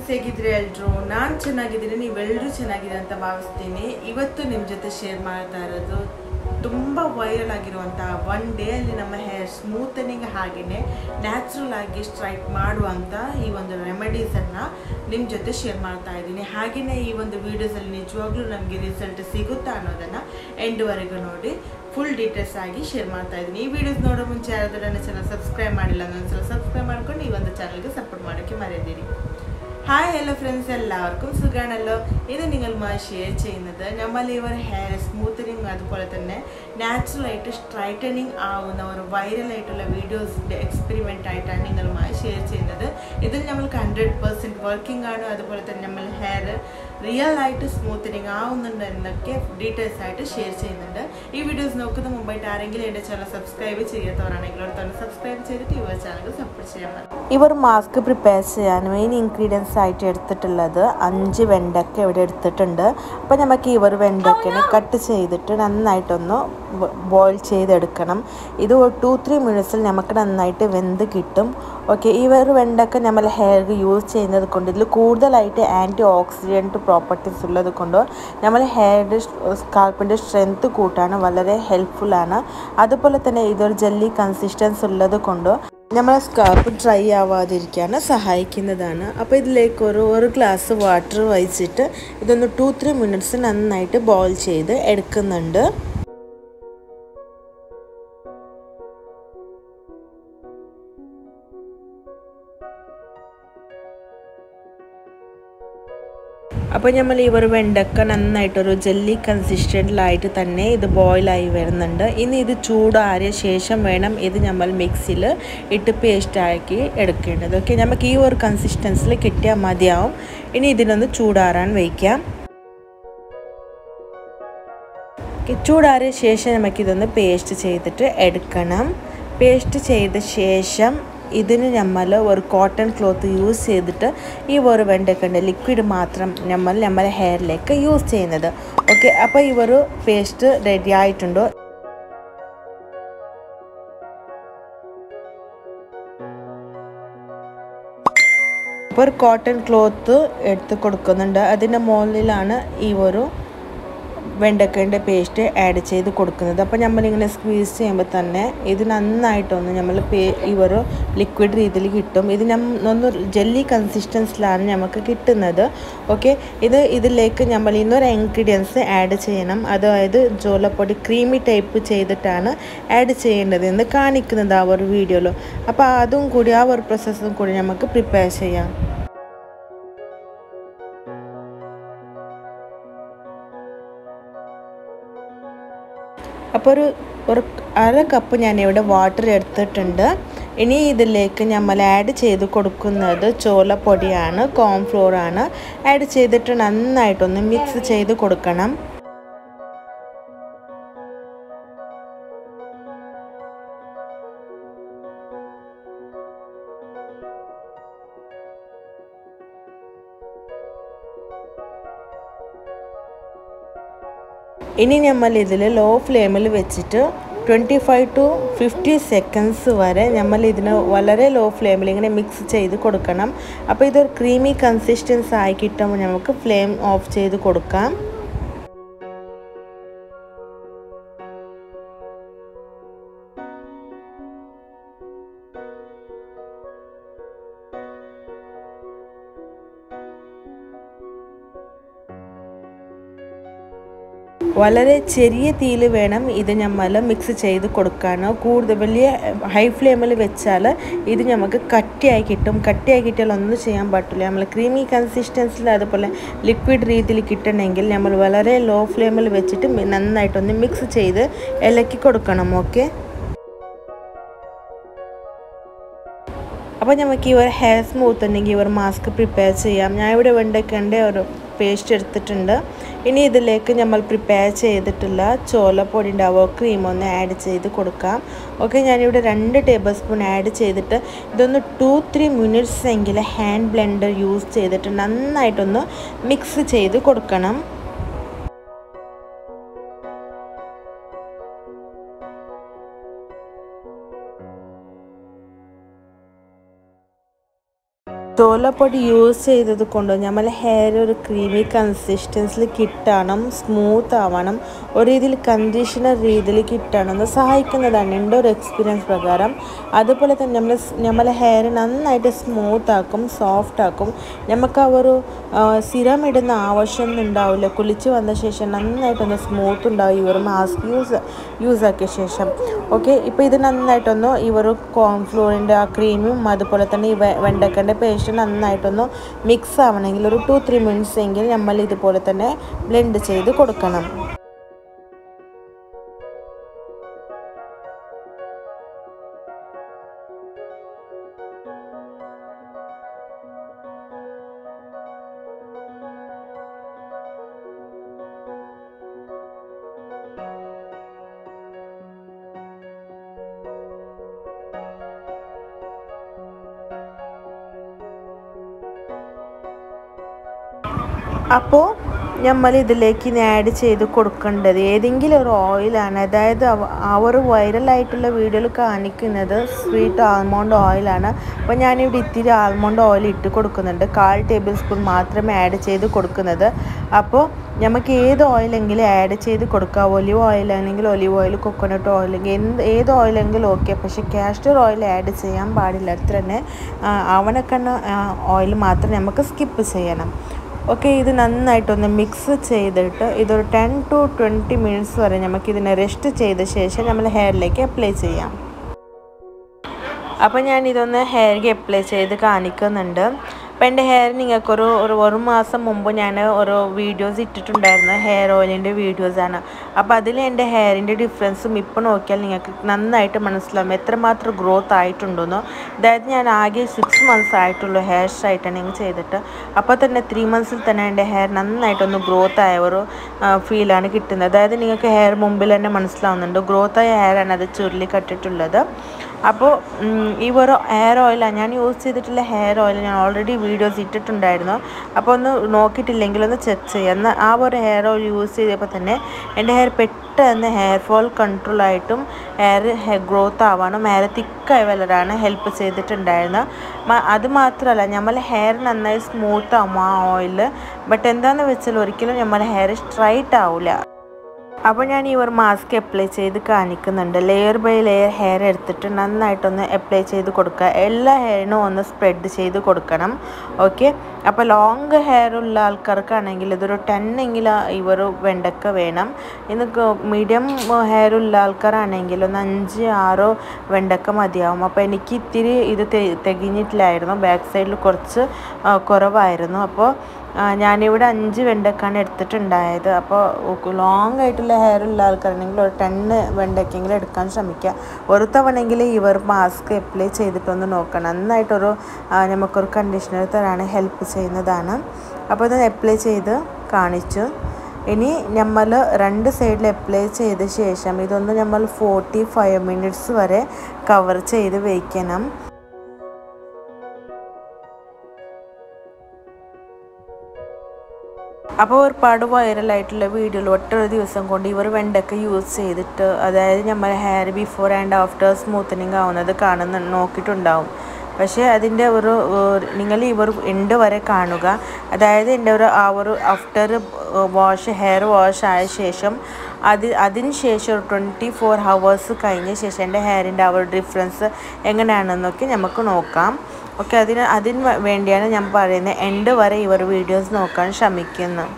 friends ಹೇಗಿದ್ರೆ ಎಲ್ರು ನಾನು ಚೆನ್ನಾಗಿದ್ದೀನಿ ನೀವೆಲ್ಲರೂ ಚೆನ್ನಾಗಿದೆ ಅಂತ ಭಾವಿಸ್ತೀನಿ ಇವತ್ತು ನಿಮ್ಮ ಜೊತೆ ಶೇರ್ ಮಾಡ್ತಾ ಇರೋದು ತುಂಬ ವೈರಲ್ ಆಗಿರುವಂಥ ಒನ್ ಡೇ ಅಲ್ಲಿ ನಮ್ಮ ಹೇರ್ ಸ್ಮೂತನಿಂಗ್ ಹಾಗೆಯೇ ನ್ಯಾಚುರಲ್ ಆಗಿ ಸ್ಟ್ರೈಟ್ ಮಾಡುವಂಥ ಈ ಒಂದು ರೆಮಿಡೀಸನ್ನು ನಿಮ್ಮ ಜೊತೆ ಶೇರ್ ಮಾಡ್ತಾ ಇದ್ದೀನಿ ಹಾಗೆಯೇ ಈ ಒಂದು ವೀಡಿಯೋಸಲ್ಲಿ ನಿಜವಾಗ್ಲೂ ನಮಗೆ ರಿಸಲ್ಟ್ ಸಿಗುತ್ತಾ ಅನ್ನೋದನ್ನು ಎಂಡ್ವರೆಗೂ ನೋಡಿ ಫುಲ್ ಡೀಟೇಲ್ಸ್ ಆಗಿ ಶೇರ್ ಮಾಡ್ತಾ ಇದ್ದೀನಿ ಈ ವಿಡಿಯೋಸ್ ನೋಡೋ ಮುಂಚೆ ಯಾರಾದರೂ ನನ್ನ ಚಾನಲ್ ಸಬ್ಸ್ಕ್ರೈಬ್ ಮಾಡಿಲ್ಲ ಒಂದ್ಸಲ ಸಬ್ಸ್ಕ್ರೈಬ್ ಮಾಡ್ಕೊಂಡು ಈ ಒಂದು ಚಾನಲ್ಗೆ സപ്പോർട്ട് ಮಾಡೋಕ್ಕೆ മറയരുതിരി ഹായ് ഹലോ ഫ്രണ്ട്സ് എല്ലാവർക്കും സുഖമാണല്ലോ ഇത് നിങ്ങളുമായി ഷെയർ ചെയ്യുന്നത് നമ്മൾ ഇവർ ഹെയർ സ്മൂത്തനിങ് അതുപോലെ തന്നെ നാച്ചുറലായിട്ട് സ്ട്രൈറ്റനിങ് ആവുന്ന ഒരു വൈറലായിട്ടുള്ള വീഡിയോസിൻ്റെ എക്സ്പെരിമെൻ്റ് ആയിട്ടാണ് നിങ്ങളുമായി ഷെയർ ചെയ്യുന്നത് ഇതിൽ നമ്മൾക്ക് ഹൺഡ്രഡ് പെർസെൻറ്റ് വർക്കിംഗ് ആണ് അതുപോലെ തന്നെ നമ്മൾ ഹെയർ റിയൽ ആയിട്ട് സ്മൂത്തനിങ് ആവുന്നുണ്ട് എന്നൊക്കെ ഡീറ്റെയിൽസ് ആയിട്ട് ഷെയർ ചെയ്യുന്നുണ്ട് ഈ വീഡിയോസ് നോക്കുന്ന മുമ്പായിട്ട് ആരെങ്കിലും എൻ്റെ ചാനൽ സബ്സ്ക്രൈബ് ചെയ്യാത്തവരാണെങ്കിൽ തന്നെ സബ്സ്ക്രൈബ് ചെയ്തിട്ട് ഈ ചാനൽ സപ്പോർട്ട് ചെയ്യാൻ മതി ഇവർ മാസ്ക് പ്രിപ്പയർ ചെയ്യാൻ മെയിൻ ഇൻഗ്രീഡിയൻസ് ആയിട്ട് എടുത്തിട്ടുള്ളത് അഞ്ച് വെണ്ടക്ക ഇവിടെ എടുത്തിട്ടുണ്ട് അപ്പോൾ നമുക്ക് ഈ ഒരു വെണ്ടക്കനെ കട്ട് ചെയ്തിട്ട് നന്നായിട്ടൊന്ന് ബോയിൽ ചെയ്തെടുക്കണം ഇത് ഒരു ടു ത്രീ മിനിറ്റ്സിൽ നമുക്ക് നന്നായിട്ട് വെന്ത് കിട്ടും ഓക്കെ ഈ ഒരു വെണ്ടക്ക നമ്മൾ ഹെയർക്ക് യൂസ് ചെയ്യുന്നത് കൊണ്ട് ഇതിൽ കൂടുതലായിട്ട് ആൻറ്റി ഓക്സിഡൻറ്റ് പ്രോപ്പർട്ടീസ് ഉള്ളത് കൊണ്ട് നമ്മൾ ഹെയറുടെ സ്കാൽപ്പിൻ്റെ സ്ട്രെങ്ത് കൂട്ടാൻ വളരെ ഹെൽപ്ഫുള്ളാണ് അതുപോലെ തന്നെ ഇതൊരു ജെല്ലി കൺസിസ്റ്റൻസ് ഉള്ളത് കൊണ്ട് നമ്മളെ സ്കാർപ്പ് ഡ്രൈ ആവാതിരിക്കാൻ സഹായിക്കുന്നതാണ് അപ്പോൾ ഇതിലേക്ക് ഒരു ഒരു ഗ്ലാസ് വാട്ടർ ഒഴിച്ചിട്ട് ഇതൊന്ന് ടു ത്രീ മിനിറ്റ്സ് നന്നായിട്ട് ബോയിൽ ചെയ്ത് എടുക്കുന്നുണ്ട് അപ്പോൾ നമ്മൾ ഈ ഒരു വെണ്ടക്ക നന്നായിട്ടൊരു ജെല്ലി കൺസിസ്റ്റൻറ്റിലായിട്ട് തന്നെ ഇത് ബോയിലായി വരുന്നുണ്ട് ഇനി ഇത് ചൂടാറിയ ശേഷം വേണം ഇത് നമ്മൾ മിക്സിയിൽ ഇട്ട് പേസ്റ്റാക്കി എടുക്കേണ്ടത് ഓക്കെ നമുക്ക് ഈ ഒരു കൺസിസ്റ്റൻസിൽ കിട്ടിയാൽ മതിയാവും ഇനി ഇതിനൊന്ന് ചൂടാറാൻ വയ്ക്കാം ചൂടാറിയ ശേഷം നമുക്കിതൊന്ന് പേസ്റ്റ് ചെയ്തിട്ട് എടുക്കണം പേസ്റ്റ് ചെയ്ത ശേഷം ഇതിന് നമ്മൾ ഒരു കോട്ടൺ ക്ലോത്ത് യൂസ് ചെയ്തിട്ട് ഈ ഒരു വെണ്ടക്കൻ്റെ ലിക്വിഡ് മാത്രം നമ്മൾ നമ്മുടെ ഹെയറിലേക്ക് യൂസ് ചെയ്യുന്നത് ഓക്കെ അപ്പോൾ ഈ ഒരു പേസ്റ്റ് റെഡി ആയിട്ടുണ്ടോ ഒരു കോട്ടൺ ക്ലോത്ത് എടുത്ത് കൊടുക്കുന്നുണ്ട് അതിൻ്റെ മുകളിലാണ് ഈ ഒരു വെണ്ടക്കേൻ്റെ പേസ്റ്റ് ആഡ് ചെയ്ത് കൊടുക്കുന്നത് അപ്പോൾ നമ്മളിങ്ങനെ സ്ക്വീസ് ചെയ്യുമ്പോൾ തന്നെ ഇത് നന്നായിട്ടൊന്ന് നമ്മൾ പേ ഈ ഒരു ലിക്വിഡ് രീതിയിൽ കിട്ടും ഇത് ഒന്ന് ജെല്ലി കൺസിസ്റ്റൻസിലാണ് നമുക്ക് കിട്ടുന്നത് ഓക്കെ ഇത് ഇതിലേക്ക് നമ്മൾ ഇന്നൊരു ഇൻഗ്രീഡിയൻസ് ആഡ് ചെയ്യണം അതായത് ജോലപ്പൊടി ക്രീമി ടൈപ്പ് ചെയ്തിട്ടാണ് ആഡ് ചെയ്യേണ്ടത് എന്ന് കാണിക്കുന്നത് ആ ഒരു വീഡിയോയിൽ അപ്പോൾ അതും കൂടി ആ ഒരു പ്രോസസ്സും കൂടി നമുക്ക് പ്രിപ്പയർ ചെയ്യാം അപ്പോൾ ഒരു ഒരു അര കപ്പ് ഞാനിവിടെ വാട്ടർ എടുത്തിട്ടുണ്ട് ഇനി ഇതിലേക്ക് നമ്മൾ ആഡ് ചെയ്ത് കൊടുക്കുന്നത് ചോളപ്പൊടിയാണ് കോൺഫ്ലോറാണ് ആഡ് ചെയ്തിട്ട് നന്നായിട്ടൊന്ന് മിക്സ് ചെയ്ത് കൊടുക്കണം ഇനി നമ്മൾ ഇതിൽ ലോ ഫ്ലെയിമിൽ വെച്ചിട്ട് twenty five to fifty seconds വരെ നമ്മൾ ഇതിന് വളരെ ലോ ഫ്ലെയിമിൽ ഇങ്ങനെ മിക്സ് ചെയ്ത് കൊടുക്കണം അപ്പോൾ ഇതൊരു ക്രീമി കൺസിസ്റ്റൻസ് ആയി കിട്ടുമ്പോൾ നമുക്ക് ഫ്ലെയിം ഓഫ് ചെയ്ത് കൊടുക്കാം വളരെ ചെറിയ തീയിൽ വേണം ഇത് നമ്മൾ മിക്സ് ചെയ്ത് കൊടുക്കാനോ കൂടുതൽ വലിയ ഹൈ ഫ്ലെയിമിൽ വെച്ചാൽ ഇത് നമുക്ക് കട്ടിയായി കിട്ടും കട്ടിയായി കിട്ടിയാൽ ഒന്നും ചെയ്യാൻ പറ്റില്ല നമ്മൾ ക്രീമി കൺസിസ്റ്റൻസിൽ അതുപോലെ ലിക്വിഡ് രീതിയിൽ കിട്ടണമെങ്കിൽ നമ്മൾ വളരെ ലോ ഫ്ലെയിമിൽ വെച്ചിട്ട് നന്നായിട്ടൊന്ന് മിക്സ് ചെയ്ത് ഇളക്കി കൊടുക്കണം ഓക്കെ അപ്പോൾ നമുക്ക് ഈ ഒരു ഹെയർ സ്മൂത്ത് ഉണ്ടെങ്കിൽ ഈ ഒരു മാസ്ക് പ്രിപ്പയർ ചെയ്യാം ഞാൻ ഇവിടെ വെണ്ടയ്ക്കൻ്റെ ഒരു പേസ്റ്റ് എടുത്തിട്ടുണ്ട് ഇനി ഇതിലേക്ക് നമ്മൾ പ്രിപ്പയർ ചെയ്തിട്ടുള്ള ചോലപ്പൊടിൻ്റെ അവ ക്രീം ഒന്ന് ആഡ് ചെയ്ത് കൊടുക്കാം ഓക്കെ ഞാനിവിടെ രണ്ട് ടേബിൾ സ്പൂൺ ആഡ് ചെയ്തിട്ട് ഇതൊന്ന് ടു ത്രീ മിനിറ്റ്സ് എങ്കിലും ഹാൻഡ് ബ്ലെൻഡർ യൂസ് ചെയ്തിട്ട് നന്നായിട്ടൊന്ന് മിക്സ് ചെയ്ത് കൊടുക്കണം തോലപ്പൊടി യൂസ് ചെയ്തത് കൊണ്ട് നമ്മളെ ഹെയർ ഒരു ക്രീമി കൺസിസ്റ്റൻസിൽ കിട്ടണം സ്മൂത്ത് ആവണം ഒരു രീതിയിൽ കണ്ടീഷണർ രീതിയിൽ കിട്ടണം എന്ന് സഹായിക്കുന്നതാണ് എൻ്റെ ഒരു എക്സ്പീരിയൻസ് പ്രകാരം അതുപോലെ തന്നെ നമ്മൾ നമ്മളെ ഹെയർ നന്നായിട്ട് സ്മൂത്ത് ആക്കും സോഫ്റ്റ് ആക്കും നമുക്ക് ആ ഒരു സിറം ഇടുന്ന ആവശ്യമൊന്നും ഉണ്ടാവില്ല കുളിച്ച് വന്ന ശേഷം നന്നായിട്ടൊന്ന് സ്മൂത്ത് ഉണ്ടാവും ഈ ഒരു മാസ്ക് യൂസ് യൂസ് ആക്കിയ ശേഷം ഓക്കെ ഇപ്പോൾ ഇത് നന്നായിട്ടൊന്ന് ഈ ഒരു കോൺഫ്ലോറിൻ്റെ ആ ക്രീമും അതുപോലെ തന്നെ ഈ വെണ്ടക്കൻ്റെ പേസ്റ്റ് നന്നായിട്ടൊന്ന് മിക്സ് ആവണമെങ്കിൽ ഒരു ടു ത്രീ മിനിറ്റ്സ് എങ്കിൽ നമ്മൾ ഇതുപോലെ തന്നെ ബ്ലെൻഡ് ചെയ്ത് കൊടുക്കണം അപ്പോൾ നമ്മൾ ഇതിലേക്ക് ആഡ് ചെയ്ത് കൊടുക്കേണ്ടത് ഏതെങ്കിലും ഒരു ഓയിലാണ് അതായത് ആ ഒരു വൈറലായിട്ടുള്ള വീഡിയോയിൽ കാണിക്കുന്നത് സ്വീറ്റ് ആൽമോണ്ട് ഓയിലാണ് അപ്പോൾ ഞാനിവിടെ ഇത്തിരി ആൽമോണ്ട് ഓയിൽ ഇട്ട് കൊടുക്കുന്നുണ്ട് കാൽ ടേബിൾ സ്പൂൺ മാത്രമേ ആഡ് ചെയ്ത് കൊടുക്കുന്നത് അപ്പോൾ നമുക്ക് ഏത് ഓയിലെങ്കിലും ആഡ് ചെയ്ത് കൊടുക്കാം ഒലിവ് ഓയിലാണെങ്കിൽ ഒലിവ് ഓയിൽ കൊക്കോനട്ട് ഓയിലെങ്കിൽ എന്ത് ഏത് ഓയിലെങ്കിലും ഓക്കെ പക്ഷേ കാസ്റ്റർ ഓയിൽ ആഡ് ചെയ്യാൻ പാടില്ല അത്ര തന്നെ അവനക്കണ്ണ ഓയിൽ മാത്രം നമുക്ക് സ്കിപ്പ് ചെയ്യണം ഓക്കെ ഇത് നന്നായിട്ടൊന്ന് മിക്സ് ചെയ്തിട്ട് ഇതൊരു ടെൻ ടു ട്വൻറ്റി മിനിറ്റ്സ് വരെ നമുക്ക് ഇതിനെ റെസ്റ്റ് ചെയ്ത ശേഷം നമ്മൾ ഹെയറിലേക്ക് അപ്ലൈ ചെയ്യാം അപ്പോൾ ഞാൻ ഇതൊന്ന് ഹെയർക്ക് അപ്ലൈ ചെയ്ത് കാണിക്കുന്നുണ്ട് അപ്പോൾ എൻ്റെ ഹെയർ നിങ്ങൾക്കൊരു ഒരു ഒരു മാസം മുമ്പ് ഞാൻ ഒരു വീഡിയോസ് ഇട്ടിട്ടുണ്ടായിരുന്നു ഹെയർ ഓയിലിൻ്റെ വീഡിയോസാണ് അപ്പോൾ അതിൽ എൻ്റെ ഹെയറിൻ്റെ ഡിഫറൻസും ഇപ്പോൾ നോക്കിയാൽ നിങ്ങൾക്ക് നന്നായിട്ട് മനസ്സിലാവും എത്രമാത്രം ഗ്രോത്ത് ആയിട്ടുണ്ടെന്നോ അതായത് ഞാൻ ആകെ സിക്സ് മന്ത്സ് ആയിട്ടുള്ളൂ ഹെയർ സ്ട്രൈറ്റനിങ് ചെയ്തിട്ട് അപ്പോൾ തന്നെ ത്രീ മന്ത്സിൽ തന്നെ എൻ്റെ ഹെയർ നന്നായിട്ടൊന്ന് ഗ്രോത്ത് ആയ ഒരു ഫീലാണ് കിട്ടുന്നത് അതായത് നിങ്ങൾക്ക് ഹെയർ മുമ്പിൽ തന്നെ മനസ്സിലാവുന്നുണ്ട് ഗ്രോത്ത് ആയ ഹെയറാണ് അത് ചുരുളി കട്ടിട്ടുള്ളത് അപ്പോൾ ഈ ഒരു ഹെയർ ഓയിലാണ് ഞാൻ യൂസ് ചെയ്തിട്ടുള്ള ഹെയർ ഓയിൽ ഞാൻ ഓൾറെഡി വീഡിയോസ് ഇട്ടിട്ടുണ്ടായിരുന്നു അപ്പോൾ ഒന്ന് നോക്കിയിട്ടില്ലെങ്കിൽ ഒന്ന് ചെക്ക് ചെയ്യുക എന്നാൽ ആ ഒരു ഹെയർ ഓയിൽ യൂസ് ചെയ്തപ്പോൾ തന്നെ എൻ്റെ ഹെയർ പെട്ടെന്ന് ഹെയർ ഫോൾ കൺട്രോൾ ആയിട്ടും ഹെയർ ഹെയർ ഗ്രോത്ത് ആവാനും ഹെയർ തിക്കായി വളരാണ് ഹെൽപ്പ് ചെയ്തിട്ടുണ്ടായിരുന്നത് അത് മാത്രമല്ല നമ്മൾ ഹെയർ നന്നായി സ്മൂത്ത് ആവും ആ ഓയിൽ ബട്ട് എന്താണെന്ന് വെച്ചാൽ ഒരിക്കലും നമ്മുടെ ഹെയർ സ്ട്രൈറ്റ് ആവില്ല അപ്പോൾ ഞാൻ ഈ ഒരു മാസ്ക് അപ്ലൈ ചെയ്ത് കാണിക്കുന്നുണ്ട് ലെയർ ബൈ ലെയർ ഹെയർ എടുത്തിട്ട് നന്നായിട്ടൊന്ന് അപ്ലൈ ചെയ്ത് കൊടുക്കുക എല്ലാ ഹെയറിനും ഒന്ന് സ്പ്രെഡ് ചെയ്ത് കൊടുക്കണം ഓക്കെ അപ്പോൾ ലോങ് ഹെയർ ഉള്ള ആൾക്കാർക്കാണെങ്കിൽ ഇതൊരു ടെൻ എങ്കിലും ഈ ഒരു വെണ്ടക്ക വേണം ഇന്ന് മീഡിയം ഹെയർ ഉള്ള ആൾക്കാരാണെങ്കിൽ ഒന്ന് അഞ്ച് ആറോ വെണ്ടക്ക മതിയാവും അപ്പോൾ എനിക്ക് ഇത്തിരി ഇത് തികഞ്ഞിട്ടില്ലായിരുന്നു ബാക്ക് സൈഡിൽ കുറച്ച് കുറവായിരുന്നു അപ്പോൾ ഞാനിവിടെ അഞ്ച് വെണ്ടക്കാണ് എടുത്തിട്ടുണ്ടായത് അപ്പോൾ ലോങ് ആയിട്ടുള്ള ഹെയർ ഉള്ള ആൾക്കാരാണെങ്കിൽ ഒരു ടെന്ന് വെണ്ടക്കെങ്കിലും എടുക്കാൻ ശ്രമിക്കുക ഒരു തവണയെങ്കിലും ഇവർ മാസ്ക് അപ്ലൈ ചെയ്തിട്ടൊന്ന് നോക്കണം നന്നായിട്ടൊരു നമുക്കൊരു കണ്ടീഷണർ തരാണ് ഹെൽപ്പ് ചെയ്യുന്നതാണ് അപ്പോൾ ഇത് അപ്ലൈ ചെയ്ത് കാണിച്ചു ഇനി നമ്മൾ രണ്ട് സൈഡിൽ അപ്ലൈ ചെയ്ത ശേഷം ഇതൊന്ന് നമ്മൾ ഫോർട്ടി ഫൈവ് മിനിറ്റ്സ് വരെ കവർ ചെയ്ത് വയ്ക്കണം അപ്പോൾ ഒരുപാട് വൈറലായിട്ടുള്ള വീഡിയോയിൽ ഒറ്റൊരു ദിവസം കൊണ്ട് ഇവർ വെണ്ടക്ക യൂസ് ചെയ്തിട്ട് അതായത് നമ്മൾ hair before and after smoothening ആവുന്നത് കാണുന്ന നോക്കിയിട്ടുണ്ടാവും പക്ഷേ അതിൻ്റെ ഒരു നിങ്ങൾ ഇവർ എൻഡ് വരെ കാണുക അതായത് എൻ്റെ ഒരു ആ ഒരു ആഫ്റ്റർ വാഷ് ഹെയർ വാഷ് ആയ ശേഷം അത് അതിന് ശേഷം ഒരു ട്വൻറ്റി ഫോർ ഹവേഴ്സ് കഴിഞ്ഞ ശേഷം എൻ്റെ ഹെയറിൻ്റെ ആ ഒരു ഡിഫറൻസ് എങ്ങനെയാണെന്നൊക്കെ നമുക്ക് നോക്കാം ഓക്കെ അതിന് അതിന് വേണ്ടിയാണ് ഞാൻ പറയുന്നത് എൻഡ് വരെ ഇവർ വീഡിയോസ് നോക്കാൻ ശ്രമിക്കുന്നു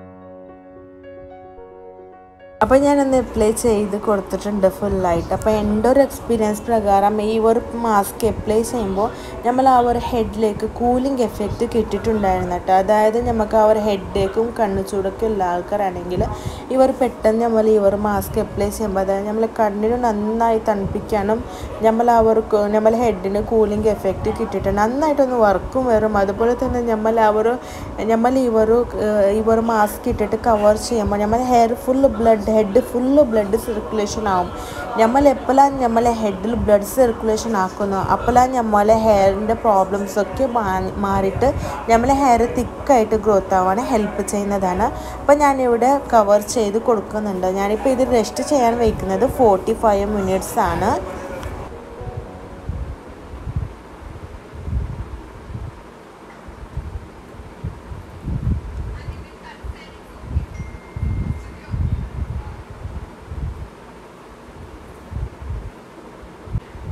അപ്പോൾ ഞാനൊന്ന് അപ്ലൈ ചെയ്ത് കൊടുത്തിട്ടുണ്ട് ഫുള്ളായിട്ട് അപ്പോൾ എൻ്റെ ഒരു എക്സ്പീരിയൻസ് പ്രകാരം ഈ ഒരു മാസ്ക് അപ്ലൈ ചെയ്യുമ്പോൾ നമ്മൾ ആ ഒരു ഹെഡിലേക്ക് കൂളിംഗ് എഫക്റ്റ് കിട്ടിയിട്ടുണ്ടായിരുന്നു കേട്ടോ അതായത് നമുക്ക് ആ ഒരു ഹെഡേക്കും കണ്ണു ചൂടൊക്കെ ഉള്ള ആൾക്കാരാണെങ്കിൽ ഇവർ പെട്ടെന്ന് നമ്മൾ ഈ ഒരു മാസ്ക് അപ്ലൈ ചെയ്യുമ്പോൾ അതായത് നമ്മൾ കണ്ണിന് നന്നായി തണുപ്പിക്കാനും നമ്മൾ ആ ഒരു നമ്മൾ ഹെഡിന് കൂളിംഗ് എഫക്റ്റ് കിട്ടിയിട്ട് നന്നായിട്ടൊന്ന് വർക്കും വരും അതുപോലെ തന്നെ നമ്മൾ ആ ഒരു നമ്മൾ ഈ ഒരു ഈ ഒരു മാസ്ക് ഇട്ടിട്ട് കവർ ചെയ്യുമ്പോൾ നമ്മൾ hair full blood head full blood circulation ആവും നമ്മൾ എപ്പോഴാണ് നമ്മളെ ഹെഡിൽ ബ്ലഡ് സർക്കുലേഷൻ ആക്കുന്നു അപ്പോഴാണ് നമ്മളെ ഹെയറിൻ്റെ പ്രോബ്ലംസ് ഒക്കെ മാറിയിട്ട് നമ്മളെ ഹെയർ തിക്കായിട്ട് ഗ്രോത്ത് ആവാൻ ഹെൽപ്പ് ചെയ്യുന്നതാണ് അപ്പോൾ ഞാനിവിടെ കവർ ചെയ്ത് കൊടുക്കുന്നുണ്ട് ഞാനിപ്പോൾ ഇത് റെസ്റ്റ് ചെയ്യാൻ വയ്ക്കുന്നത് ഫോർട്ടി ഫൈവ് മിനിറ്റ്സ് ആണ്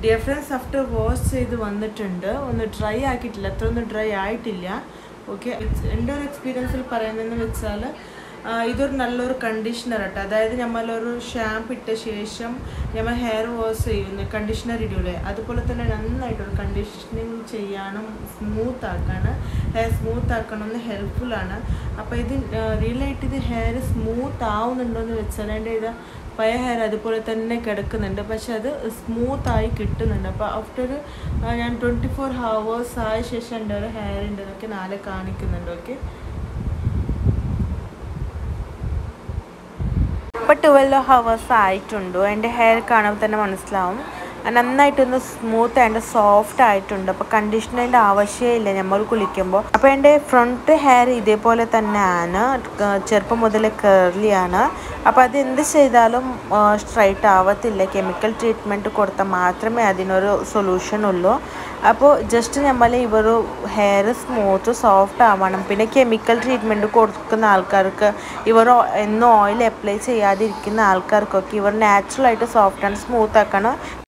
ഡിഫറൻസ് ആഫ്റ്റർ വാഷ് ചെയ്ത് വന്നിട്ടുണ്ട് ഒന്ന് ഡ്രൈ ആക്കിയിട്ടില്ല അത്ര ഒന്നും ഡ്രൈ ആയിട്ടില്ല ഓക്കെ എൻ്റെ ഒരു എക്സ്പീരിയൻസിൽ പറയുന്നതെന്ന് വെച്ചാൽ ഇതൊരു നല്ലൊരു കണ്ടീഷണർ കേട്ടോ അതായത് നമ്മളൊരു ഷാമ്പു ഇട്ട ശേഷം നമ്മൾ ഹെയർ വാഷ് ചെയ്യുന്നു കണ്ടീഷണർ ഇടൂലേ അതുപോലെ തന്നെ നന്നായിട്ടൊരു കണ്ടീഷനിങ് ചെയ്യാനും സ്മൂത്ത് ആക്കാണ് ഹെയർ സ്മൂത്ത് ആക്കണമെന്ന് ഹെൽപ്ഫുള്ളാണ് അപ്പോൾ ഇത് റിയലായിട്ട് ഇത് ഹെയർ സ്മൂത്ത് ആവുന്നുണ്ടോ എന്ന് വെച്ചാൽ എൻ്റെ ഇത് പഴയ ഹെയർ അതുപോലെ തന്നെ കിടക്കുന്നുണ്ട് പക്ഷെ അത് സ്മൂത്ത് ആയി കിട്ടുന്നുണ്ട് അപ്പോൾ ആഫ്റ്റർ ഞാൻ ട്വൻറ്റി ഫോർ ഹവേഴ്സ് ആയ ശേഷം എൻ്റെ ഒരു ഹെയർ ഉണ്ടെന്നൊക്കെ നാളെ കാണിക്കുന്നുണ്ട് ഓക്കെ ഇപ്പോൾ ട്വൽവ് ഹവേഴ്സ് ആയിട്ടുണ്ട് എൻ്റെ ഹെയർ കാണുമ്പോൾ തന്നെ മനസ്സിലാവും നന്നായിട്ടൊന്ന് സ്മൂത്ത് ആൻഡ് സോഫ്റ്റ് ആയിട്ടുണ്ട് അപ്പോൾ കണ്ടീഷണറിൻ്റെ ആവശ്യമില്ല നമ്മൾ കുളിക്കുമ്പോൾ അപ്പോൾ എൻ്റെ ഫ്രണ്ട് ഹെയർ ഇതേപോലെ തന്നെയാണ് ചെറുപ്പം മുതലേ കേർലിയാണ് അപ്പോൾ അത് എന്ത് ചെയ്താലും സ്ട്രൈറ്റ് ആവത്തില്ല കെമിക്കൽ ട്രീറ്റ്മെൻറ്റ് കൊടുത്താൽ മാത്രമേ അതിനൊരു സൊല്യൂഷൻ ഉള്ളൂ അപ്പോൾ ജസ്റ്റ് നമ്മൾ ഇവർ ഹെയർ സ്മൂത്ത് സോഫ്റ്റ് ആവണം പിന്നെ കെമിക്കൽ ട്രീറ്റ്മെൻറ്റ് കൊടുക്കുന്ന ആൾക്കാർക്ക് ഇവർ എന്നും ഓയിൽ അപ്ലൈ ചെയ്യാതിരിക്കുന്ന ആൾക്കാർക്കൊക്കെ ഇവർ നാച്ചുറലായിട്ട് സോഫ്റ്റ് ആൻഡ് സ്മൂത്ത് ആക്കണം